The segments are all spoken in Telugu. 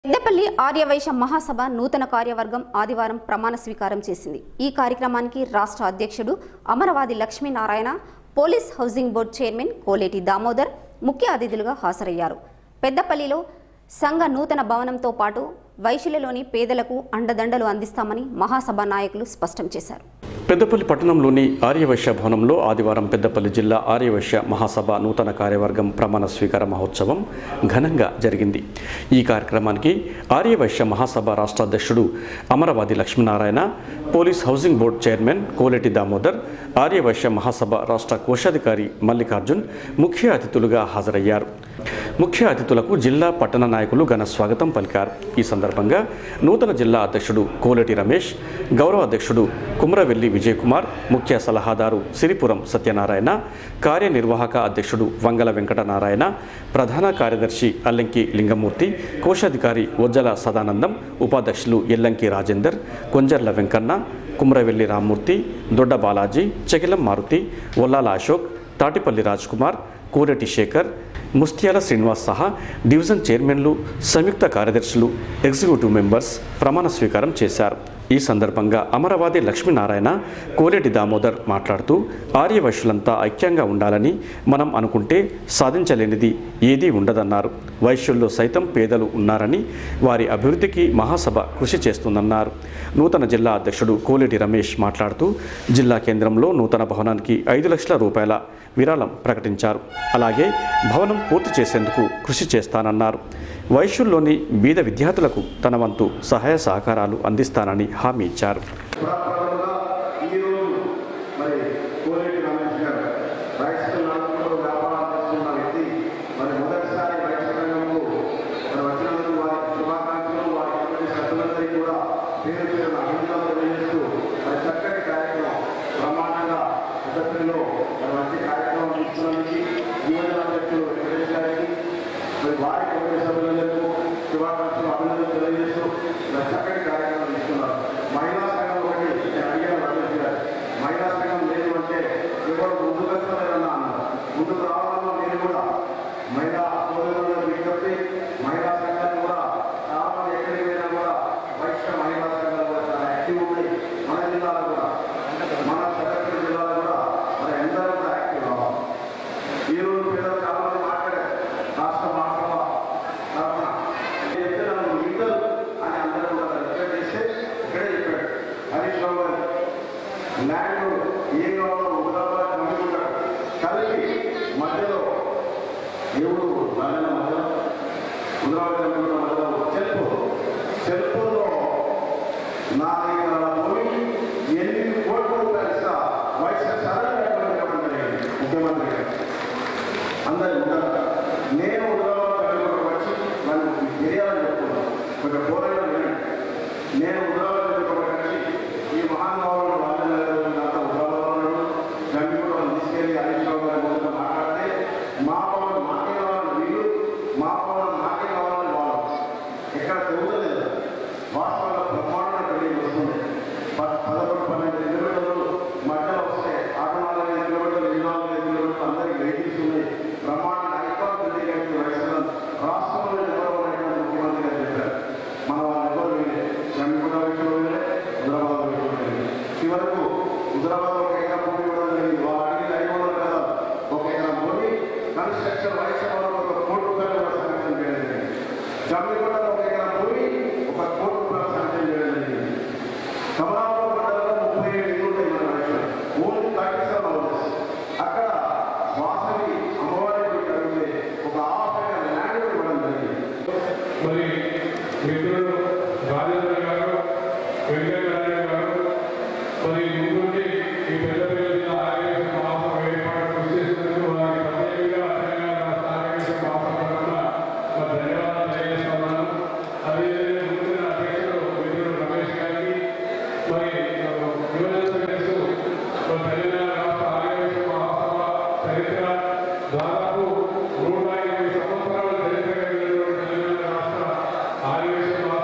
పెద్దపల్లి ఆర్యవైశ్య మహాసభ నూతన కార్యవర్గం ఆదివారం ప్రమాణ స్వీకారం చేసింది ఈ కార్యక్రమానికి రాష్ట్ర అధ్యక్షుడు Amaravadi Lakshminarayana police housing board chairman Koleti Damodar ముఖ్య అతిథులుగా హాజరయ్యారు పెద్దపల్లిలో సంఘ నూతన భవనంతో పాటు వైశ్యులలోని పేదలకు అండదండలు అందిస్తామని మహాసభ నాయకులు స్పష్టం చేశారు పెద్దపల్లి పట్టణంలోని ఆర్యవైశ్య భవనంలో ఆదివారం పెద్దపల్లి జిల్లా ఆర్యవైశ్య మహాసభ నూతన కార్యవర్గం ప్రమాణ స్వీకార మహోత్సవం ఘనంగా జరిగింది ఈ కార్యక్రమానికి ఆర్యవైశ్య మహాసభ రాష్ట్ర అధ్యక్షుడు Amaravadi Lakshminarayana police housing board chairman Koleti Damodar Aryavysya Mahasabha రాష్ట్ర కోశాధికారి మల్లికార్జున్ ముఖ్య అతిథులుగా హాజరయ్యారు ముఖ్య అతిథులకు జిల్లా పట్టణ నాయకులు ఘన స్వాగతం పలికారు ఈ సందర్భంగా నూతన జిల్లా అధ్యక్షుడు కోలెటి రమేష్ గౌరవ అధ్యక్షుడు కుమ్రవెల్లి విజయ్ కుమార్ ముఖ్య సలహాదారు సిరిపురం సత్యనారాయణ కార్యనిర్వాహక అధ్యక్షుడు వంగల వెంకటనారాయణ ప్రధాన కార్యదర్శి అల్లంకి లింగమూర్తి కోశాధికారి ఒజ్జల సదానందం ఉపాధ్యక్షులు ఎల్లంకి రాజేందర్ కొంజర్ల వెంకన్న కుమ్రవెల్లి రామ్మూర్తి దొడ్డ బాలాజీ చెకిలం మారుతి ఒల్లాల అశోక్ తాటిపల్లి కుమార్ కోరెటి శేఖర్ ముస్తియాల శ్రీనివాస్ సహా డివిజన్ చైర్మన్లు సంయుక్త కార్యదర్శులు ఎగ్జిక్యూటివ్ మెంబర్స్ ప్రమాణ స్వీకారం చేశారు ఈ సందర్భంగా అమరవాది లక్ష్మీనారాయణ కోలేటి దామోదర్ మాట్లాడుతూ ఆర్యవైశ్యులంతా ఐక్యంగా ఉండాలని మనం అనుకుంటే సాధించలేనిది ఏదీ ఉండదన్నారు వైశ్యుల్లో సైతం పేదలు ఉన్నారని వారి అభివృద్ధికి మహాసభ కృషి చేస్తుందన్నారు నూతన జిల్లా అధ్యక్షుడు కోలేటి రమేష్ మాట్లాడుతూ జిల్లా కేంద్రంలో నూతన భవనానికి ఐదు లక్షల రూపాయల విరాళం ప్రకటించారు అలాగే భవనం పూర్తి చేసేందుకు కృషి చేస్తానన్నారు వైశ్యుల్లోని బీద విద్యార్థులకు తన వంతు సహాయ సహకారాలు అందిస్తానని హామీ ఇచ్చారు పురాతనంగా ఈరోజు మరి కోలేటి రమేష్ గారు రైతు నాలుగులో వ్యాపారం చేస్తున్న వ్యక్తి మరి మొదటిసారి రైతు రంగంలో మరి వచ్చినందుకు వారి శుభాకాంక్షలు వారి కమిటీ సభ్యులందరికీ కూడా పేరు పేరున అభినందనలు తెలియజేస్తూ మరి చక్కటి కార్యక్రమం బ్రహ్మాండంగా పెద్దపల్లిలో మరి మంచి కార్యక్రమం తీసుకున్నందుకు యువజన అధ్యక్షులు వెంకటేష్ గారికి మరి వారి కమిటీ సభ్యులందరికీ శుభాకాంక్షలు అభినందనలు తెలియజేస్తూ మరి చక్కటి కార్యక్రమం తీసుకున్నారు మహిళా సంఘం ఒకటి నేను అడిగాను రమేష్ గారు మహిళా సంఘం లేదు అంటే ఎవరు ముందుకు వస్తారని అన్నారు ముందుకు రావాలన్నా మీరు కూడా మహిళా సోదరులను విజ్ఞప్తి మహిళా సంఘాలు కూడా చాలా మంది ఎక్కడికి వెళ్ళినా కూడా వైశ్య మహిళా సంఘాలు కూడా చాలా యాక్టివ్ ఉన్నాయి మన జిల్లాలో కూడా మన సదస్సు జిల్లాలో కూడా మరి అందరూ కూడా యాక్టివ్ అవ్వాలి ఈ రోజు పేదలు చాలా మంది మాట్లాడారు రాష్ట్ర మహాసభ తరఫున చెప్తే నన్ను వింటరు అని అందరూ కూడా రిక్వెస్ట్ చేస్తే ఇక్కడే చెప్పాడు హరీష్ రావు గారు ల్యాండ్ ఏ కావాలో హుదాబాద్ కమ్ముకుంటాడు కలిపి మధ్యలో దేవుడు నాయన మధ్యలో హుదాబాద్ కమ్ముకుంటాడు మధ్యలో చెల్పు చెల్పులో నాలుగు వందల భూమి ఎనిమిది కోట్ల రూపాయలు ఇస్తా వైఎస్ఆర్ సరైన ముఖ్యమంత్రి గారు అందరు ఉంటారు నేను ఉదాహరణ వచ్చి నన్ను తెలియాలని చెప్పుకున్నాను ఒక పోరాటం వినండి నేను ఉదాహరణ వచ్చి ఈ మహానుభావుడు రాజేంద్ర ఉదాహరణ గండి కూడా తీసుకెళ్లి హరీష్ రావు గారి ముందు మాట్లాడితే మా పవన్ మాకే కావాలని వీళ్ళు మా పవన్ మాకే కావాలని వాళ్ళు ఎక్కడ తిరుగుతలేదు వాస్తవంగా బ్రహ్మాండ పెళ్లి వస్తుంది ప- పదకొండు పన్నెండు కిలోమీటర్లు మధ్యలో వస్తే ఆరు నాలుగు ఐదు కిలోమీటర్లు ఇరవై నాలుగు ఐదు కిలోమీటర్లు అందరికీ వెహికల్స్ ఉన్నాయి బ్రహ్మాండ ఐకాన్ బిల్డింగ్ అయితే వైఎస్ఆర్ రాష్ట్రంలో ఎవరో ఉన్నటువంటి ముఖ్యమంత్రి గారు చెప్పారు మన వాళ్ళు ఎవరు వెళ్ళే జమ్మిగూడ విషయంలో వెళ్ళే హుదరాబాద్ విషయంలో వెళ్ళే చివరకు హుదరాబాద్ ఒక ఎకరం భూమి కూడా జరిగింది వాళ్ళు అడిగిన ఐదు వందల కదా ఒక ఎకరం భూమి కన్స్ట్రక్షన్ వైఎస్ఆర్ ఒక కోటి రూపాయలు కూడా శాంక్షన్ చేయడం జరిగింది జమ్మిగూడ ఒక ఎకరం భూమి ఒక కోటి రూపాయలు శాంక్షన్ చేయడం జరిగింది కమలాపురం మండలంలో ముప్పై ఏడు ఇల్లు ఉంటాయి మన రాష్ట్రంలో ఓన్లీ థర్టీ సెవెన్ హౌసెస్ అక్కడ వాసవి అమ్మవారి గుడి అడిగితే ఒక హాఫ్ ఎకర్ ల్యాండ్ ఇవ్వడం జరిగింది మరి మిత్రుడు రాజేంద్ర గారు వెంకయ్య గారు మరి ముందుండి ఈ పెద్ద పిల్లల ఆరోగ్య మాసం ఏర్పాటు కృషి చేసినందుకు వారికి ప్రత్యేకంగా తెలంగాణ రాష్ట్ర ఆరోగ్య మాసం తరఫున మరి ధన్యవాదాలు తెలియజేస్తున్నాను అదేవిధంగా ముందున్న అధ్యక్షుడు మిత్రుడు రమేష్ గారికి మరి యువజన సదస్సు మరి తెలంగాణ రాష్ట్ర ఆరోగ్య మహాసభ చరిత్ర దాదాపు నూట ఇరవై సంవత్సరాల చరిత్ర కలిగినటువంటి తెలంగాణ రాష్ట్ర ఆదివేశ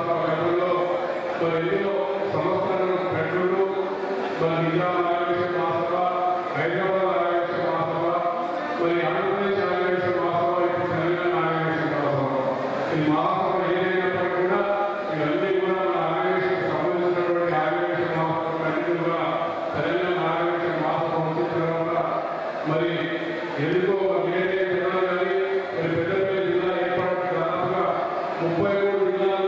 మూడు జిల్లాల్లో